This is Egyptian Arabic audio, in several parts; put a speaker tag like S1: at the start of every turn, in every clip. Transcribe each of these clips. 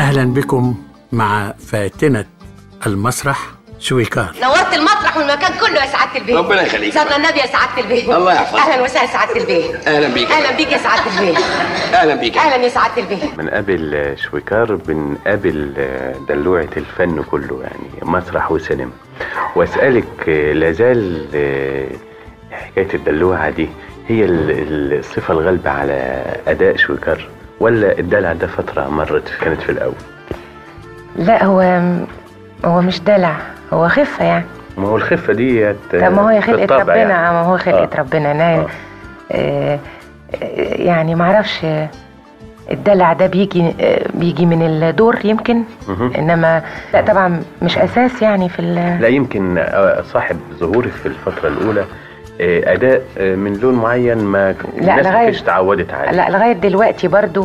S1: أهلا بكم مع فاتنة المسرح شويكار
S2: نورت المسرح والمكان كله يا سعاده البيه
S3: ربنا يخليك.
S2: صلى النبي يا سعاده البيه
S3: الله يحفظك.
S2: اهلا وسهلا سعاده البيه
S3: اهلا بيك
S2: اهلا بيك يا سعاده البيه
S3: اهلا بيك
S2: اهلا يا سعاده البيه
S4: بنقابل شويكار بنقابل دلوعة الفن كله يعني مسرح وسينما واسألك لازال حكاية الدلوعة دي هي ال- الصفة الغالبة على أداء شويكار ولا الدلع ده فترة مرت كانت في الأول
S5: لا هو هو مش دلع هو خفه يعني
S4: ما هو الخفة دي
S5: طب ما هو خلقه
S4: بالطبع
S5: ربنا
S4: يعني.
S5: يعني. ما هو خلقه
S4: آه.
S5: ربنا نعم
S4: آه.
S5: آه. آه، يعني معرفش آه، الدلع ده بيجي آه، بيجي من الدور يمكن
S4: مهم.
S5: انما لا طبعا مش اساس يعني في ال-
S4: لا يمكن آه، صاحب ظهوري في الفترة الأولى آه، أداء آه، من لون معين ما الناس ما
S5: لغاية-
S4: كانتش اتعودت عليه
S5: لا لغايه دلوقتي برضو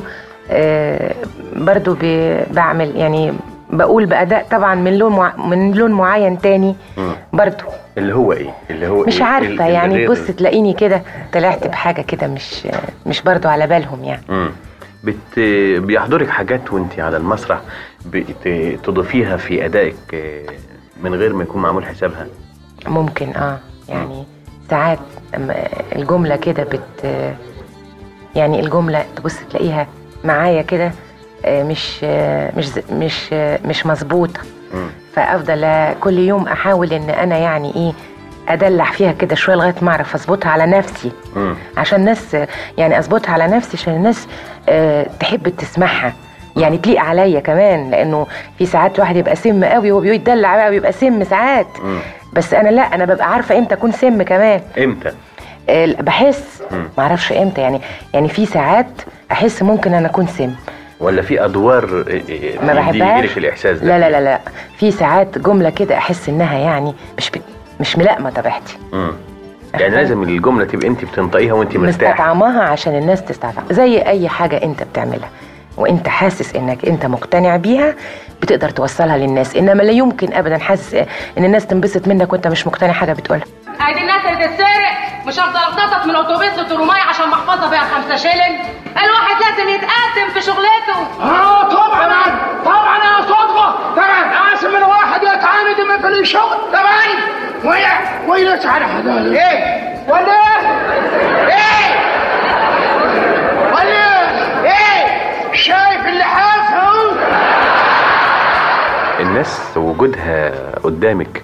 S5: آه، برضو ب- بعمل يعني بقول باداء طبعا من لون مع... من لون معين تاني
S4: مم.
S5: برضو
S4: اللي هو ايه اللي هو
S5: مش
S4: إيه؟
S5: عارفه
S4: اللي
S5: يعني
S4: غير-
S5: بص تلاقيني كده طلعت بحاجه كده مش مش برضو على بالهم يعني
S4: مم. بت... بيحضرك حاجات وانت على المسرح بت... تضيفيها في ادائك آه، من غير ما يكون معمول حسابها
S5: ممكن اه يعني ساعات أما الجمله كده بت يعني الجمله تبص تلاقيها معايا كده آه، مش آه، مش ز- مش آه، مش مظبوطه
S4: مم.
S5: فافضل كل يوم احاول ان انا يعني ايه ادلع فيها كده شويه لغايه ما اعرف اظبطها على نفسي
S4: مم.
S5: عشان الناس يعني اظبطها على نفسي عشان الناس آه، تحب تسمعها يعني تليق عليا كمان لانه في ساعات الواحد يبقى سم قوي وهو بيدلع بقى ويبقى سم ساعات
S4: مم.
S5: بس انا لا انا ببقى عارفه امتى اكون سم كمان
S4: امتى
S5: آه، بحس
S4: مم.
S5: معرفش امتى يعني يعني في ساعات احس ممكن انا اكون سم
S4: ولا في ادوار آه، آه،
S5: ما
S4: دي-
S5: بحبهاش
S4: يجيلك الاحساس ده
S5: لا لا لا لا في ساعات جمله كده احس انها يعني مش بت... مش ملائمه طبيعتي
S4: مم. يعني لازم الجمله تبقى انت بتنطقيها وانت مرتاحه
S5: مستطعماها عشان الناس تستطعم زي اي حاجه انت بتعملها وانت حاسس انك انت مقتنع بيها بتقدر توصلها للناس انما لا يمكن ابدا حاسس ان الناس تنبسط منك وانت مش مقتنع حاجه بتقولها
S6: ادي الناس اللي تتسرق مش هفضل اتنطط من اتوبيس لتروماي عشان محفظه فيها خمسة شيلن الواحد لازم يتقدم في شغلته
S7: اه طبعا طبعا يا صدفة طبعا عاصم من واحد يتعامد من في الشغل طبعا ويا ويلس على حدا ايه ولا ايه ايه ولا ايه شايف اللي حاصل
S4: الناس وجودها قدامك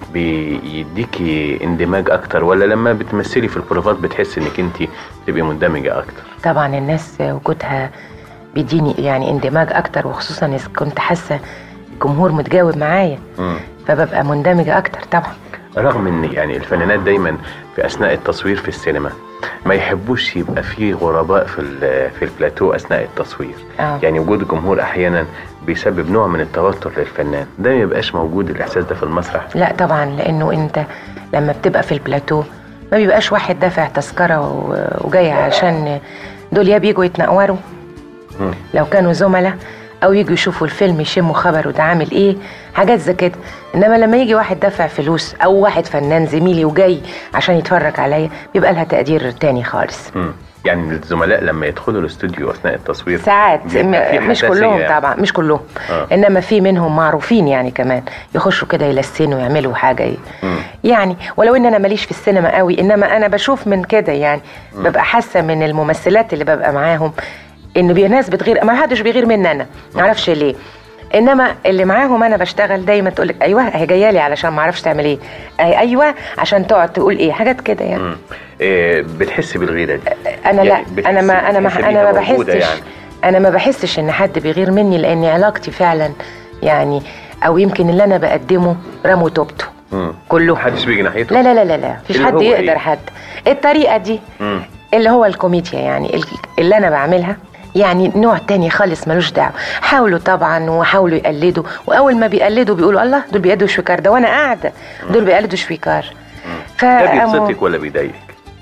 S4: بيديكي اندماج اكتر ولا لما بتمثلي في البروفات بتحس انك انت تبقي مندمجه اكتر
S5: طبعا الناس وجودها بيديني يعني اندماج اكتر وخصوصا اذا كنت حاسه الجمهور متجاوب معايا
S4: مم.
S5: فببقى مندمجه اكتر طبعا
S4: رغم ان يعني الفنانات دايما في اثناء التصوير في السينما ما يحبوش يبقى في غرباء في ال- في البلاتو اثناء التصوير
S5: آه.
S4: يعني وجود الجمهور احيانا بيسبب نوع من التوتر للفنان ده ما يبقاش موجود الاحساس ده في المسرح
S5: لا طبعا لانه انت لما بتبقى في البلاتو ما بيبقاش واحد دافع تذكره و- وجاي عشان دول يا بيجوا يتنقوروا
S4: مم.
S5: لو كانوا زملاء او يجوا يشوفوا الفيلم يشموا خبره ده عامل ايه حاجات زي كده انما لما يجي واحد دافع فلوس او واحد فنان زميلي وجاي عشان يتفرج عليا بيبقى لها تقدير تاني خالص
S4: مم. يعني الزملاء لما يدخلوا الاستوديو اثناء التصوير
S5: ساعات
S4: بيبقى في
S5: م- مش
S4: حساسية
S5: كلهم
S4: يعني.
S5: طبعا مش كلهم
S4: آه.
S5: انما في منهم معروفين يعني كمان يخشوا كده يلسنوا يعملوا حاجه ي-
S4: مم.
S5: يعني ولو ان انا ماليش في السينما قوي انما انا بشوف من كده يعني ببقى حاسه من الممثلات اللي ببقى معاهم ان في ناس بتغير ما حدش بيغير مني انا ما اعرفش ليه انما اللي معاهم انا بشتغل دايما تقول لك ايوه هي جايه لي علشان ما اعرفش تعمل ايه أي ايوه عشان تقعد تقول ايه حاجات كده يعني
S4: مم. إيه بتحس بالغيره دي
S5: انا
S4: يعني
S5: لا انا ما انا
S4: بتحس
S5: ما انا ما
S4: بيها موجودة
S5: بحسش
S4: يعني.
S5: انا ما بحسش ان حد بيغير مني لان علاقتي فعلا يعني او يمكن اللي انا بقدمه رموا توبته
S4: مم.
S5: كله
S4: محدش بيجي ناحيته
S5: لا لا لا لا لا مفيش
S4: اللي
S5: حد
S4: هو
S5: يقدر
S4: إيه؟
S5: حد الطريقه دي
S4: مم.
S5: اللي هو الكوميديا يعني ال- اللي انا بعملها يعني نوع تاني خالص ملوش دعوه حاولوا طبعا وحاولوا يقلدوا واول ما بيقلدوا بيقولوا الله دول بيقلدوا شويكار ده وانا قاعده دول بيقلدوا شويكار
S4: ده
S5: فقاموا-
S4: بيبسطك ولا بيضايقك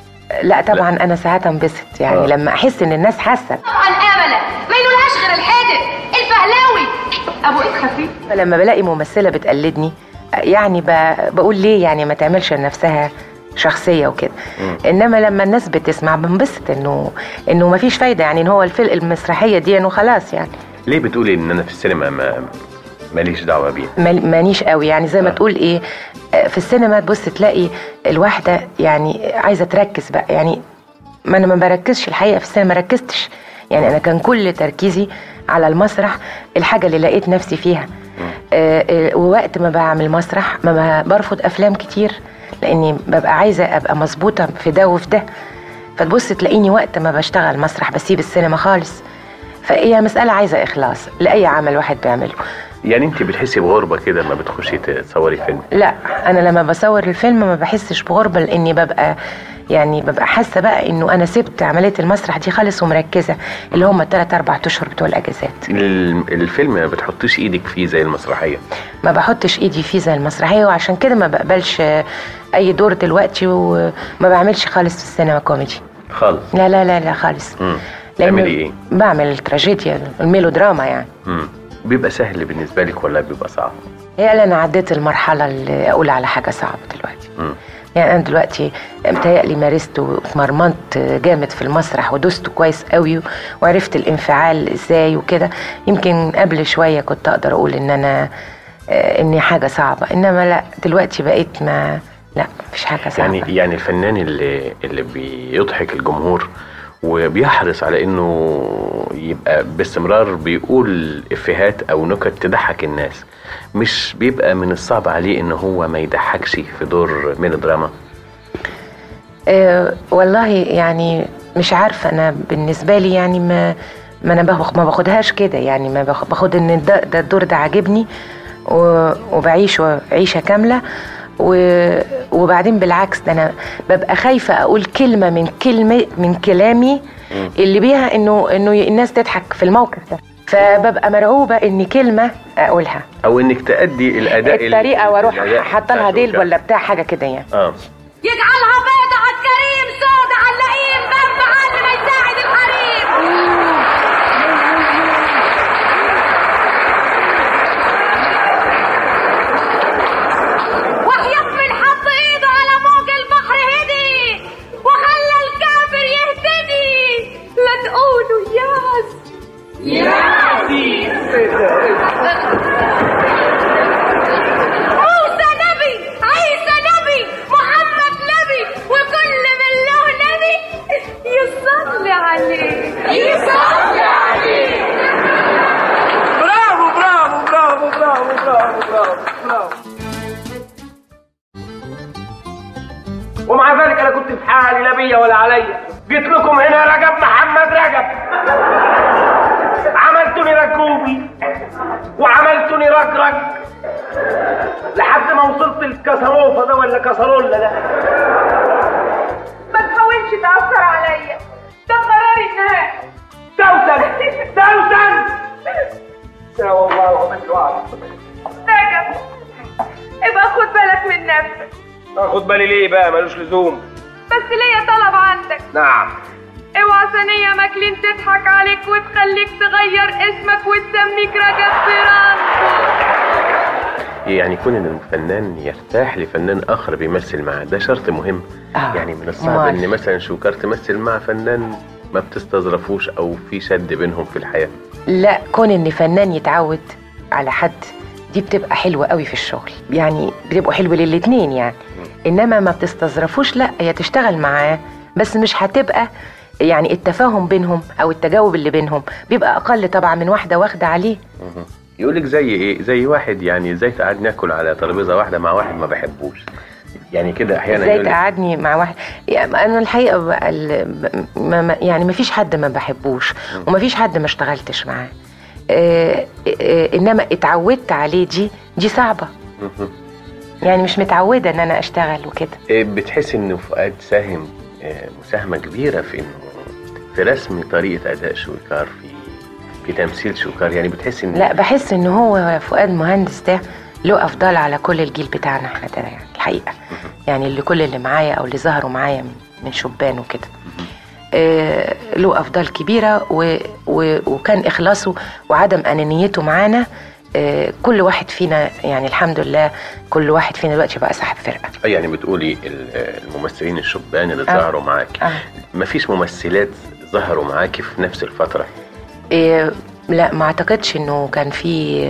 S5: لا طبعا انا ساعات انبسط يعني
S4: آه.
S5: لما احس ان الناس حاسه
S6: طبعا امله ما ينولهاش غير الحادث الفهلاوي ابو ايد خفيف
S5: لما بلاقي ممثله بتقلدني يعني ب- بقول ليه يعني ما تعملش لنفسها شخصيه وكده انما لما الناس بتسمع بنبسط انه انه ما فيش فايده يعني ان هو الفيلم المسرحيه دي انه خلاص يعني
S4: ليه بتقولي ان انا في السينما ما ماليش دعوه بيه
S5: مال- مانيش قوي يعني زي ما
S4: آه.
S5: تقول ايه آه، في السينما تبص تلاقي الواحده يعني عايزه تركز بقى يعني ما انا ما بركزش الحقيقه في السينما ما ركزتش يعني انا كان كل تركيزي على المسرح الحاجه اللي لقيت نفسي فيها آه، آه، ووقت ما بعمل مسرح ما ما برفض افلام كتير لاني ببقى عايزه ابقى مظبوطه في ده وفي ده فتبص تلاقيني وقت ما بشتغل مسرح بسيب السينما خالص فهي مسألة عايزة إخلاص لأي عمل واحد بيعمله
S4: يعني انت بتحسي بغربه كده لما بتخشي تصوري فيلم
S5: لا انا لما بصور الفيلم ما بحسش بغربه لاني ببقى يعني ببقى حاسه بقى انه انا سبت عمليه المسرح دي خالص ومركزه اللي هم الثلاث اربع اشهر بتوع الاجازات
S4: ال- الفيلم ما بتحطيش ايدك فيه زي المسرحيه
S5: ما بحطش ايدي فيه زي المسرحيه وعشان كده ما بقبلش اي دور دلوقتي وما بعملش خالص في السينما كوميدي
S4: خالص
S5: لا لا لا لا خالص
S4: مم.
S5: لأنه
S4: تعملي ايه
S5: بعمل التراجيديا الميلودراما يعني
S4: مم. بيبقى سهل بالنسبه لك ولا بيبقى صعب
S5: هي اللي انا عديت المرحله اللي اقول على حاجه صعبه دلوقتي
S4: مم.
S5: يعني انا دلوقتي متهيألي مارست واتمرمطت جامد في المسرح ودوست كويس قوي وعرفت الانفعال ازاي وكده يمكن قبل شويه كنت اقدر اقول ان انا آه، اني حاجه صعبه انما لا دلوقتي بقيت ما لا مفيش حاجه صعبه
S4: يعني يعني الفنان اللي اللي بيضحك الجمهور وبيحرص على انه يبقى باستمرار بيقول افيهات او نكت تضحك الناس مش بيبقى من الصعب عليه ان هو ما يضحكش في دور ميلودراما
S5: أه والله يعني مش عارفه انا بالنسبه لي يعني ما ما انا باخ- ما باخدهاش كده يعني ما باخ- باخد ان ده, ده الدور ده عاجبني و- وبعيشه عيشه كامله و- وبعدين بالعكس ده انا ببقى خايفه اقول كلمه من كلمه من كلامي اللي بيها انه انه الناس تضحك في الموقف ده فببقى مرعوبه ان كلمه اقولها
S4: او انك تأدي الاداء ال-
S5: الطريقه واروح
S4: الأداء
S5: حاطه لها
S4: بتاع
S5: ديل
S4: شوشة.
S5: ولا بتاع حاجه كده يعني
S4: اه
S6: يجعلها بيضة على الكريم سودة على اللئيم باب علي ما يساعد الحريم وحيف من حط ايده على موج البحر هدي وخلى الكافر يهتدي لا تقولوا ياس موسى نبي عيسى نبي محمد نبي وكل من له نبي يصلي عليه يصلي عليه
S7: برافو برافو برافو برافو برافو برافو برافو ومع ذلك انا كنت في حالي لا بيا ولا عليا جيت لكم هنا رجب محمد رجب عملتوني ركوبي وعملتوني رجرج لحد ما وصلت الكسروفه ده ولا كسرولة ده
S6: ما تحاولش تأثر عليا ده قراري النهائي
S7: دوسن دوسن يا والله العظيم الوعد
S6: رجب ابقى خد بالك من نفسك
S7: اخد بالي ليه بقى ملوش لزوم
S6: بس ليا طلب عندك
S7: نعم
S6: اوعى ثانية ماكلين تضحك عليك وتخليك تغير اسمك وتسميك رجب فرانكو
S4: يعني كون ان الفنان يرتاح لفنان اخر بيمثل معاه ده شرط مهم
S5: آه،
S4: يعني من الصعب
S5: أمال.
S4: ان مثلا شوكار تمثل مع فنان ما بتستظرفوش او في شد بينهم في الحياه
S5: لا كون ان فنان يتعود على حد دي بتبقى حلوه قوي في الشغل يعني بتبقوا حلوه للاتنين يعني انما ما بتستظرفوش لا هي تشتغل معاه بس مش هتبقى يعني التفاهم بينهم او التجاوب اللي بينهم بيبقى اقل طبعا من واحده واخده عليه
S4: يقول لك زي ايه زي واحد يعني ازاي تقعد ناكل على ترابيزه واحده مع واحد ما بحبوش يعني كده احيانا
S5: ازاي
S4: يقول لك
S5: تقعدني مع واحد يعني انا الحقيقه بقى ال- ما ما- يعني ما فيش حد ما بحبوش وما فيش حد ما اشتغلتش معاه آه، آه، انما اتعودت عليه دي دي صعبه
S4: مهم.
S5: يعني مش متعوده ان انا اشتغل وكده
S4: إيه بتحس ان فؤاد ساهم آه، مساهمه كبيره في انه في رسم طريقه اداء شويكار في في تمثيل شويكار يعني بتحس ان
S5: لا بحس ان هو فؤاد مهندس ده له افضال على كل الجيل بتاعنا احنا ده يعني الحقيقه يعني اللي كل اللي معايا او اللي ظهروا معايا من, من شبان وكده آه له افضال كبيره و و وكان اخلاصه وعدم انانيته معانا آه كل واحد فينا يعني الحمد لله كل واحد فينا دلوقتي بقى صاحب فرقه
S4: يعني بتقولي ال- الممثلين الشبان اللي
S5: آه.
S4: ظهروا معاك
S5: آه.
S4: مفيش ممثلات ظهروا معاكي في نفس الفتره
S5: آه لا ما اعتقدش انه كان في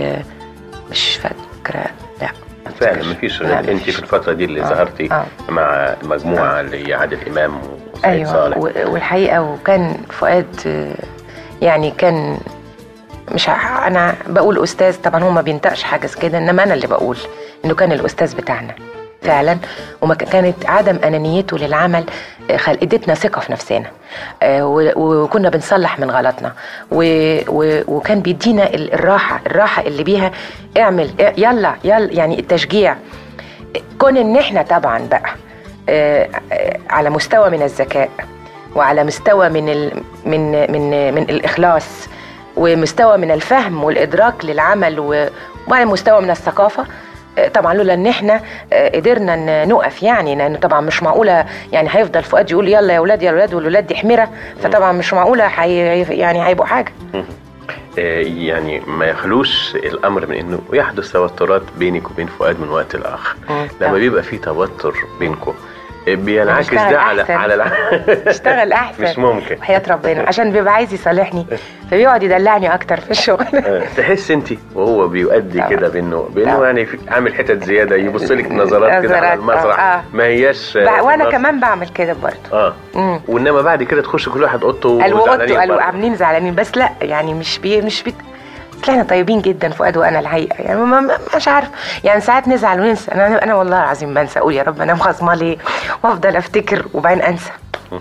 S5: مش فاكره لا ما
S4: فعلا
S5: أفتكرش.
S4: مفيش
S5: لا،
S4: غير انت
S5: مفيش.
S4: في الفتره دي اللي
S5: آه،
S4: ظهرتي
S5: آه.
S4: مع مجموعه اللي هي عادل امام وسعيد
S5: ايوه
S4: صالح
S5: و- والحقيقه وكان فؤاد آه، يعني كان مش ع- انا بقول استاذ طبعا هو ما بينطقش حاجه زي كده انما انا اللي بقول انه كان الاستاذ بتاعنا فعلا وما ك- كانت عدم انانيته للعمل آه، خل ادتنا ثقه في نفسنا آه، و- وكنا بنصلح من غلطنا و- و- وكان بيدينا ال- الراحه الراحه اللي بيها اعمل اه، يلا يلا يعني التشجيع كون ان احنا طبعا بقى آه، آه، على مستوى من الذكاء وعلى مستوى من ال من من من الاخلاص ومستوى من الفهم والادراك للعمل و- وعلى مستوى من الثقافه آه، طبعا لولا ان احنا آه، قدرنا ن- نقف يعني لان طبعا مش معقوله يعني هيفضل فؤاد يقول يلا يا اولاد يا اولاد والولاد دي حميره فطبعا مش معقوله حي يعني هيبقوا حاجه
S4: آه، يعني ما يخلوش الامر من انه يحدث توترات بينك وبين فؤاد من وقت لاخر
S5: مم.
S4: لما
S5: آه.
S4: بيبقى في توتر بينكم آه، بينعكس
S5: نشتغل
S4: ده على
S5: أحسن.
S4: على الع-
S5: اشتغل احسن
S4: مش ممكن
S5: وحياه ربنا عشان بيبقى عايز يصالحني فبيقعد يدلعني اكتر في الشغل
S4: آه، تحس انت وهو بيؤدي
S5: طبعا.
S4: كده بانه بانه
S5: طبعا.
S4: يعني في- عامل حتت زياده يبص لك نظرات كده على
S5: نظرات،
S4: المسرح
S5: آه، آه.
S4: ما هياش آه،
S5: بع- وانا
S4: خلاص.
S5: كمان بعمل كده برضه
S4: اه
S5: مم.
S4: وانما بعد كده تخش كل واحد اوضته
S5: قالوا
S4: وزعلانين
S5: قلتوا قالوا
S4: برضه.
S5: عاملين زعلانين بس لا يعني مش بي مش بي اصل احنا طيبين جدا فؤاد وانا الحقيقه يعني ما ما- مش عارف يعني ساعات نزعل وننسى انا انا والله العظيم بنسى اقول يا رب انا مخصمه ليه وافضل افتكر وبعدين انسى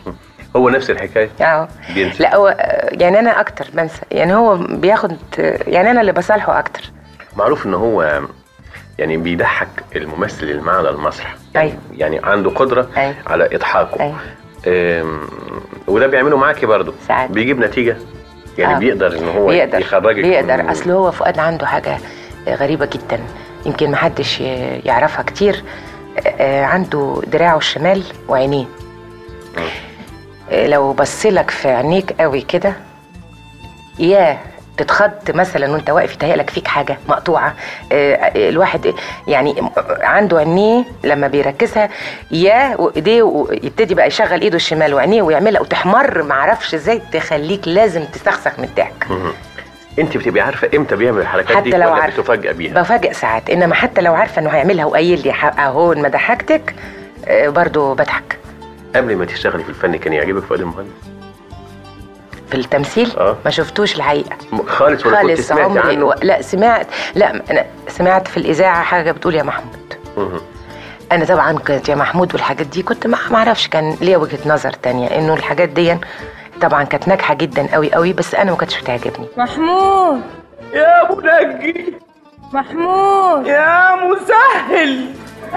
S4: هو نفس الحكايه
S5: اه
S4: بينسى.
S5: لا هو يعني انا اكتر بنسى يعني هو بياخد يعني انا اللي بصالحه اكتر
S4: معروف ان هو يعني بيضحك الممثل اللي معاه على المسرح يعني,
S5: أيوة.
S4: يعني عنده قدره
S5: أيوة.
S4: على اضحاكه
S5: أيوة.
S4: أم، وده بيعمله معاكي برضه
S5: ساعات.
S4: بيجيب نتيجه يعني
S5: آه.
S4: بيقدر ان هو
S5: بيقدر
S4: يخرجك
S5: بيقدر
S4: من-
S5: اصل هو فؤاد عنده حاجه غريبه جدا يمكن محدش ي- يعرفها كتير آه، عنده دراعه الشمال وعينيه آه، لو بصلك في عينيك قوي كده يا تتخض مثلا وانت واقف يتهيألك فيك حاجه مقطوعه آه، آه، الواحد يعني عنده عينيه لما بيركزها يا وايديه يبتدي بقى يشغل ايده الشمال وعينيه ويعملها وتحمر معرفش ازاي تخليك لازم تسخسخ من الضحك
S4: مهم. انت بتبقي عارفه امتى بيعمل الحركات دي
S5: حتى لو
S4: ولا
S5: عارفه
S4: بتفاجئ بيها
S5: بفاجئ ساعات انما حتى لو عارفه انه هيعملها وقايل لي ح- اهو ما ضحكتك آه، برضو بضحك
S4: قبل ما تشتغلي في الفن كان يعجبك فؤاد المهندس
S5: في التمثيل
S4: آه.
S5: ما شفتوش الحقيقه
S4: م- خالص ولا كنت
S5: خالص
S4: سمعتي
S5: عمري
S4: عنه
S5: و... لا سمعت لا انا سمعت في الاذاعه حاجه بتقول يا محمود
S4: مهم.
S5: انا طبعا كنت يا محمود والحاجات دي كنت ما ما اعرفش كان ليا وجهه نظر تانية انه الحاجات دي طبعا كانت ناجحه جدا قوي قوي بس انا ما كانتش بتعجبني
S3: محمود
S7: يا منجي
S3: محمود
S7: يا مسهل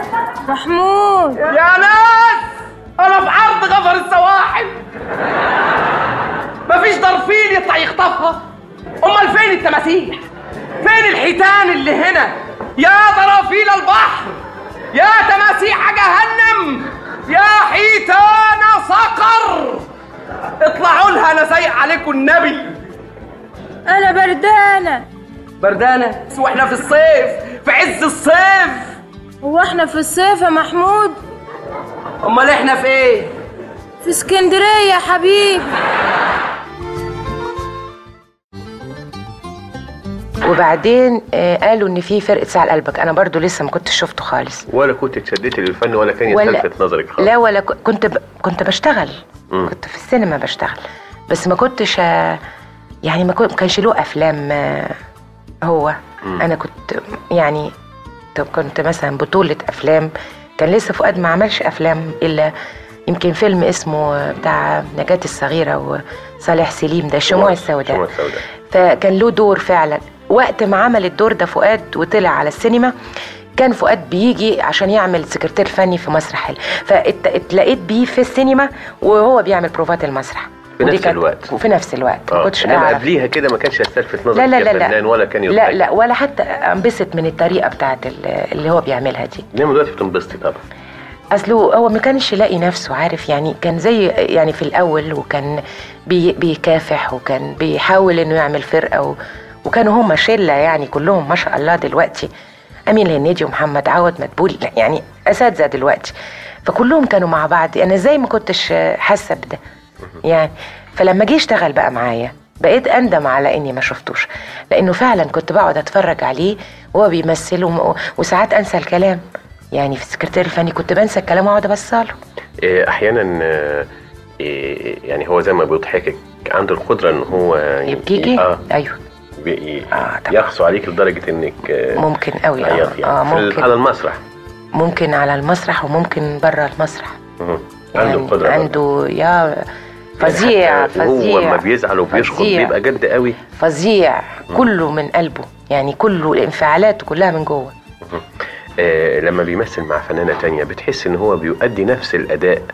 S3: محمود
S7: يا ناس انا في عرض غفر السواحل مفيش ضرفيل يطلع يخطفها امال فين التماسيح فين الحيتان اللي هنا يا ضرافيل البحر يا تماسيح جهنم يا حيتان صقر اطلعوا لها انا سايق عليكم النبي
S3: انا بردانه
S7: بردانه واحنا في الصيف في عز الصيف
S3: هو احنا في الصيف يا محمود
S7: امال احنا في ايه
S3: في اسكندريه يا حبيبي
S5: وبعدين آه، قالوا ان في فرقه ساعه لقلبك انا برضو لسه ما كنتش شفته خالص
S4: ولا كنت اتشدتي للفن ولا كان
S5: ولا-
S4: يستلفت نظرك خالص
S5: لا ولا ك- كنت ب... كنت بشتغل
S4: مم.
S5: كنت في السينما بشتغل بس ما كنتش آه، يعني ما كن- ما كانش له افلام آه، هو انا كنت يعني طب كنت مثلا بطولة افلام كان لسه فؤاد ما عملش افلام الا يمكن فيلم اسمه آه، بتاع نجاة الصغيرة وصالح سليم ده الشموع السوداء
S4: الشموع السوداء
S5: فكان له دور فعلا وقت ما عمل الدور ده فؤاد وطلع على السينما كان فؤاد بيجي عشان يعمل سكرتير فني في مسرح حلو فاتلقيت بيه في السينما وهو بيعمل بروفات المسرح
S4: في
S5: ودي
S4: نفس
S5: كانت-
S4: الوقت.
S5: وفي نفس الوقت ما
S4: اه
S5: كنتش
S4: انما
S5: اعرف
S4: قبليها كده ما كانش يستلفت نظرك
S5: لا لا لا
S4: كفنان
S5: لا
S4: ولا كان
S5: لا
S4: يضحك
S5: لا ولا حتى انبسط من الطريقه بتاعت ال- اللي هو بيعملها دي
S4: انما دلوقتي بتنبسطي طبعا
S5: اصله هو ما كانش يلاقي نفسه عارف يعني كان زي يعني في الاول وكان بي بيكافح وكان بيحاول انه يعمل فرقه و وكانوا هم شله يعني كلهم ما شاء الله دلوقتي امين الهنيدي ومحمد عوض مدبولي لا، يعني اساتذه دلوقتي فكلهم كانوا مع بعض انا ازاي ما كنتش حاسه بده يعني فلما جه اشتغل بقى معايا بقيت اندم على اني ما شفتوش لانه فعلا كنت بقعد اتفرج عليه وهو بيمثل وم- وساعات انسى الكلام يعني في السكرتير الفني كنت بنسى الكلام واقعد ابصله
S8: إيه، احيانا آه، إيه، يعني هو زي ما بيضحكك عنده القدره ان هو
S5: يبكيكي
S8: اه
S5: ايوه
S8: بي-
S5: آه، طبعا.
S8: يقسو عليك لدرجه انك آه،
S5: ممكن قوي
S8: تعيط
S5: اه,
S8: يعني
S5: آه
S8: في ال-
S5: ممكن
S8: على المسرح
S5: ممكن على المسرح وممكن بره المسرح
S8: مهم. عنده
S5: يعني
S8: القدره برضه.
S5: عنده يا فظيع
S8: يعني حتى وهو
S5: فظيع
S8: لما بيزعل وبيشخط
S5: فظيع.
S8: بيبقى جد قوي
S5: فظيع كله من قلبه يعني كله الانفعالات كلها من جوه
S8: آه لما بيمثل مع فنانة تانية بتحس ان هو بيؤدي نفس الاداء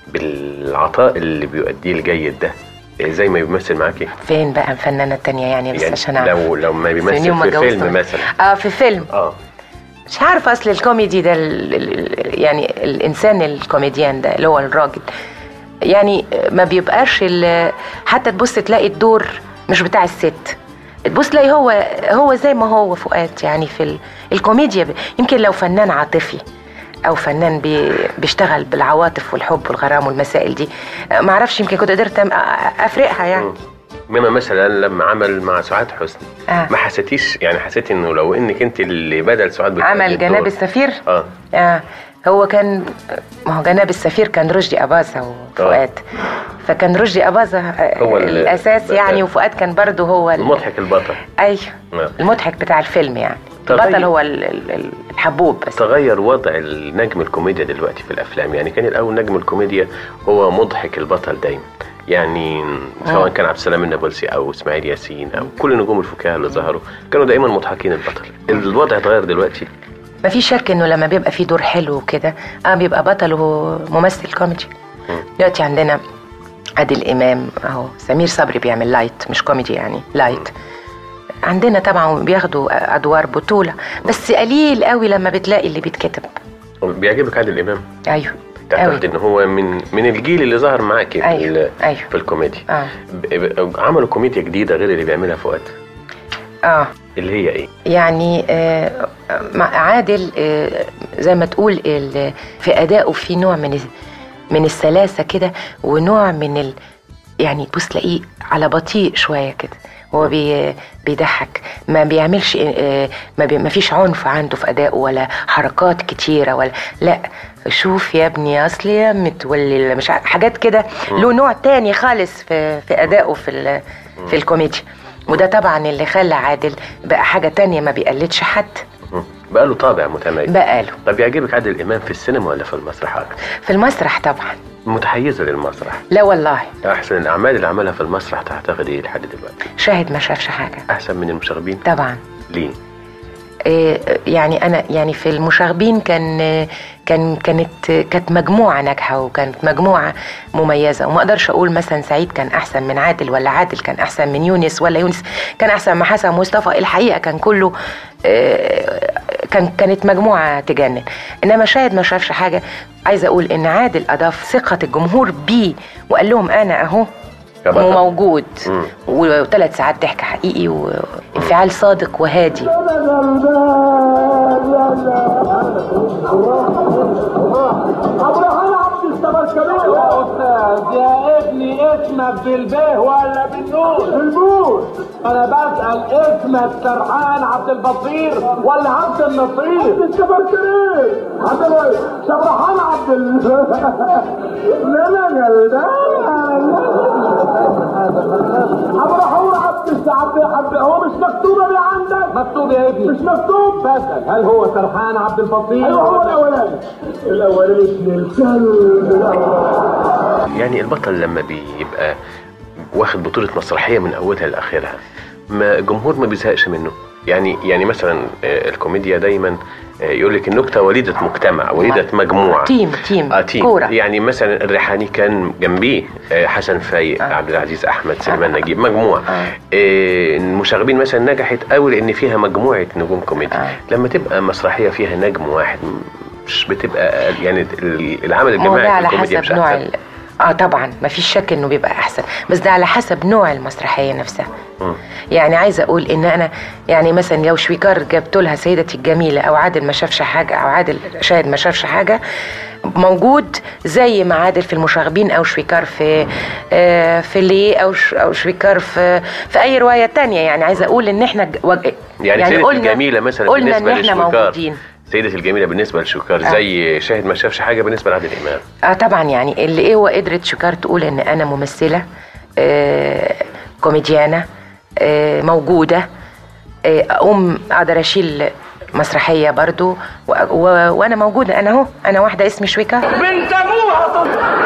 S8: بالعطاء اللي بيؤديه الجيد ده آه زي ما بيمثل معاكي
S5: فين بقى الفنانة التانية يعني بس
S8: يعني
S5: عشان أعرف
S8: لو لو ما
S5: من
S8: بيمثل
S5: يوم ما
S8: في
S5: اتجوزت.
S8: فيلم مثلا
S5: اه في فيلم
S8: اه
S5: مش عارفه اصل الكوميدي ده ال ال يعني الانسان الكوميديان ده اللي هو الراجل يعني ما بيبقاش ال- حتى تبص تلاقي الدور مش بتاع الست تبص تلاقي هو هو زي ما هو فؤاد يعني في ال- الكوميديا ب- يمكن لو فنان عاطفي او فنان بي بيشتغل بالعواطف والحب والغرام والمسائل دي ما اعرفش يمكن كنت قدرت أم- افرقها يعني
S8: منها مثلا لما عمل مع سعاد حسني
S5: آه.
S8: ما حسيتيش يعني حسيتي انه لو انك انت اللي بدل سعاد بتأدي
S5: عمل
S8: الدور.
S5: جناب السفير
S8: اه
S5: آه هو كان ما هو جناب السفير كان رشدي أباظة وفؤاد فكان رشدي أباظة آه،
S8: هو ال-
S5: الأساس يعني
S8: ال-
S5: وفؤاد كان برضه هو ال-
S8: المضحك البطل
S5: أيوه
S8: نعم.
S5: المضحك بتاع الفيلم يعني
S8: طيب.
S5: البطل هو ال- ال- ال- الحبوب بس
S8: تغير وضع النجم الكوميديا دلوقتي في الافلام يعني كان الاول نجم الكوميديا هو مضحك البطل دايما يعني سواء كان عبد السلام النابلسي او اسماعيل ياسين او كل نجوم الفكاهه اللي ظهروا كانوا دايما مضحكين البطل الوضع اتغير دلوقتي
S5: ما في شك انه لما بيبقى في دور حلو كده اه بيبقى بطل وهو ممثل كوميدي دلوقتي عندنا عادل امام اهو سمير صبري بيعمل لايت مش كوميدي يعني لايت عندنا طبعا بياخدوا ادوار بطوله بس قليل قوي لما بتلاقي اللي بيتكتب
S8: بيعجبك عادل امام
S5: ايوه
S8: تعتقد
S5: قوي
S8: ان هو من من الجيل اللي ظهر معاكي في,
S5: أيوة،
S8: ال-
S5: أيوة.
S8: في الكوميديا
S5: اه
S8: ب- ب- عملوا كوميديا جديده غير اللي بيعملها فؤاد
S5: اه
S8: اللي هي ايه
S5: يعني آه، مع عادل آه، زي ما تقول ال- في ادائه في نوع من ال- من السلاسه كده ونوع من ال يعني تبص تلاقيه على بطيء شويه كده هو بي بيضحك ما بيعملش آه، ما, بي ما فيش عنف عنده في ادائه ولا حركات كتيره ولا لا شوف يا ابني اصل يا متولي مش عارف- حاجات كده له نوع تاني خالص في في ادائه في ال- في الكوميديا وده طبعا اللي خلى عادل بقى حاجه تانية ما بيقلدش حد
S8: مم. بقى له طابع متميز
S5: بقى له
S8: طب يعجبك عادل امام في السينما ولا في المسرح اكتر
S5: في المسرح طبعا
S8: متحيزه للمسرح
S5: لا والله
S8: احسن الاعمال اللي عملها في المسرح تعتقد ايه لحد دلوقتي
S5: شاهد ما شافش حاجه
S8: احسن من المشاغبين
S5: طبعا
S8: ليه
S5: إيه، يعني انا يعني في المشاغبين كان كان كانت كانت مجموعه ناجحه وكانت مجموعه مميزه وما اقدرش اقول مثلا سعيد كان احسن من عادل ولا عادل كان احسن من يونس ولا يونس كان احسن من حسن مصطفى الحقيقه كان كله آه، كان كانت مجموعه تجنن انما شاهد ما شافش حاجه عايزه اقول ان عادل اضاف ثقه الجمهور بيه وقال لهم انا اهو
S8: كبطل.
S5: وموجود
S8: مم.
S5: وثلاث ساعات ضحك حقيقي وانفعال صادق وهادي
S9: ابراهيم عبد السبركبير يا استاذ يا ابني اسمك بالبيه ولا بالنور بالنور انا بسال اسمك سرحان عبد البصير ولا عبد النصير عبد السبركبير عبد ال- سرحان عبد ال لا لا غلبان ابراهيم عبد الس- عبد عبد هو مش مكتوب اللي عندك مكتوب يا ابني مش مكتوب بسال هل هو سرحان عبد البصير ايوه هو الاولاني الاولاني ابن الكلب
S8: يعني البطل لما بيبقى واخد بطولة مسرحية من أولها لآخرها ما الجمهور ما بيزهقش منه يعني يعني مثلا آه، الكوميديا دايما آه، يقول لك النكتة وليدة مجتمع وليدة مجموعة
S5: تيم تيم
S8: اه تيم
S5: كورة
S8: يعني مثلا الريحاني كان جنبيه آه، حسن فايق
S5: آه.
S8: عبد العزيز احمد سليمان نجيب مجموعه
S5: آه.
S8: آه، المشاغبين مثلا نجحت قوي لان فيها مجموعه نجوم كوميدي
S5: آه.
S8: لما تبقى مسرحيه فيها نجم واحد مش بتبقى يعني ال- العمل
S5: ما هو ده
S8: الجماعي في
S5: على
S8: الكوميديا مش
S5: حسب نوع
S8: احسن
S5: ال... اه طبعا ما فيش شك انه بيبقى احسن بس ده على حسب نوع المسرحيه نفسها
S8: مم.
S5: يعني عايزه اقول ان انا يعني مثلا لو شويكار جبت لها سيدتي الجميله او عادل ما شافش حاجه او عادل شاهد ما شافش حاجه موجود زي ما عادل في المشاغبين او شويكار في آه، في ليه او ش- او شويكار في في اي روايه تانية يعني عايزه اقول ان احنا ج- وج-
S8: يعني, يعني سيدة الجميلة مثلا
S5: قلنا
S8: بالنسبة
S5: ان احنا
S8: لشويكار
S5: موجودين
S8: سيدة الجميلة بالنسبة لشويكار
S5: آه.
S8: زي شاهد ما شافش حاجة بالنسبة لعادل إمام
S5: اه طبعا يعني اللي ايه وقدرت شوكار تقول ان انا ممثله آه كوميديانه آه موجوده آه اقوم اقدر اشيل مسرحيه برضو و و وانا موجوده انا اهو انا واحده اسمي شويكار
S9: بنت ابوها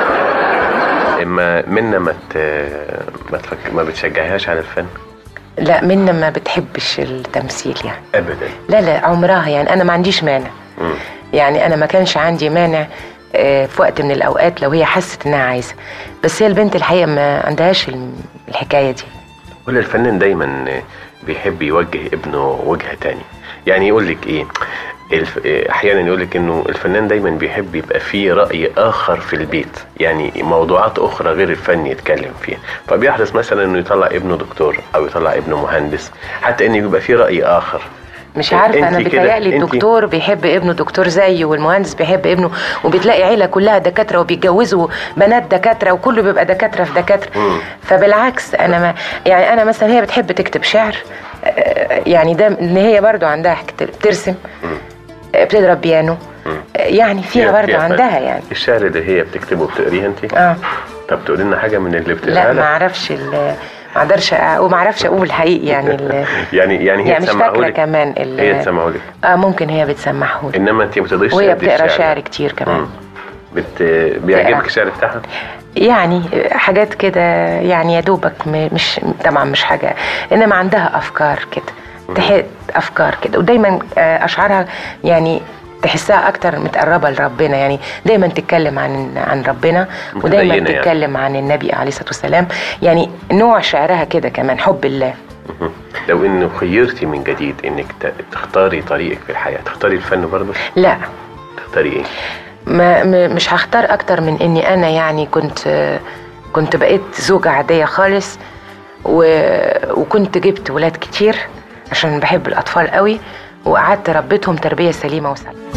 S8: إما منا ما ت... ما, تفك... ما بتشجعهاش على الفن
S5: لا منا ما بتحبش التمثيل يعني
S8: أبدا
S5: لا لا عمرها يعني انا ما عنديش مانع
S8: مم.
S5: يعني انا ما كانش عندي مانع آه، في وقت من الاوقات لو هي حست انها عايزه بس هي البنت الحقيقه ما عندهاش الم- الحكايه دي
S8: كل الفنان دايما بيحب يوجه ابنه وجهة تاني يعني يقول لك ايه الف... احيانا يقول لك انه الفنان دايما بيحب يبقى فيه راي اخر في البيت يعني موضوعات اخرى غير الفن يتكلم فيها فبيحرص مثلا انه يطلع ابنه دكتور او يطلع ابنه مهندس حتى انه يبقى فيه راي اخر
S5: مش عارفه انا
S8: انتي كده-
S5: بيتهيألي
S8: انتي-
S5: الدكتور بيحب ابنه دكتور زيه والمهندس بيحب ابنه وبتلاقي عيله كلها دكاتره وبيتجوزوا بنات دكاتره وكله بيبقى دكاتره في دكاتره
S8: مم.
S5: فبالعكس انا ما يعني انا مثلا هي بتحب تكتب شعر آه، يعني ده ان هي برضو عندها حكت- بترسم آه، بتضرب بيانو آه، يعني فيها برضو
S8: فيها فن.
S5: عندها يعني
S8: الشعر اللي هي بتكتبه بتقريه انت
S5: اه
S8: طب تقولي لنا حاجه من اللي
S5: لا
S8: بتقراها
S5: ما
S8: لك؟
S5: اعرفش ال- ما اقدرش أ- وما اعرفش اقول حقيقي يعني ال-
S8: يعني يعني هي
S5: يعني مش
S8: تسمعه
S5: فاكره
S8: لك
S5: كمان ال-
S8: هي تسمعه لك
S5: اه ممكن هي بتسمعه لي
S8: انما انت ما تقدريش
S5: وهي
S8: تأدي
S5: بتقرا
S8: الشعر.
S5: شعر كتير كمان
S8: مم. بت... بيعجبك الشعر بتاعها
S5: يعني حاجات كده يعني يا دوبك م- مش طبعا مش حاجه انما عندها افكار كده تحت افكار كده ودايما آه، اشعارها يعني تحسها اكتر متقربه لربنا يعني دايما تتكلم عن عن ربنا ودايما
S8: متدينة يعني.
S5: تتكلم عن النبي عليه الصلاه والسلام يعني نوع شعرها كده كمان حب الله
S8: مهم. لو انه خيرتي من جديد انك ت- تختاري طريقك في الحياه تختاري الفن برضه
S5: لا
S8: تختاري ايه
S5: ما م- مش هختار اكتر من اني انا يعني كنت كنت بقيت زوجة عادية خالص و... وكنت جبت ولاد كتير عشان بحب الاطفال قوي وقعدت ربيتهم تربية سليمة وسليمة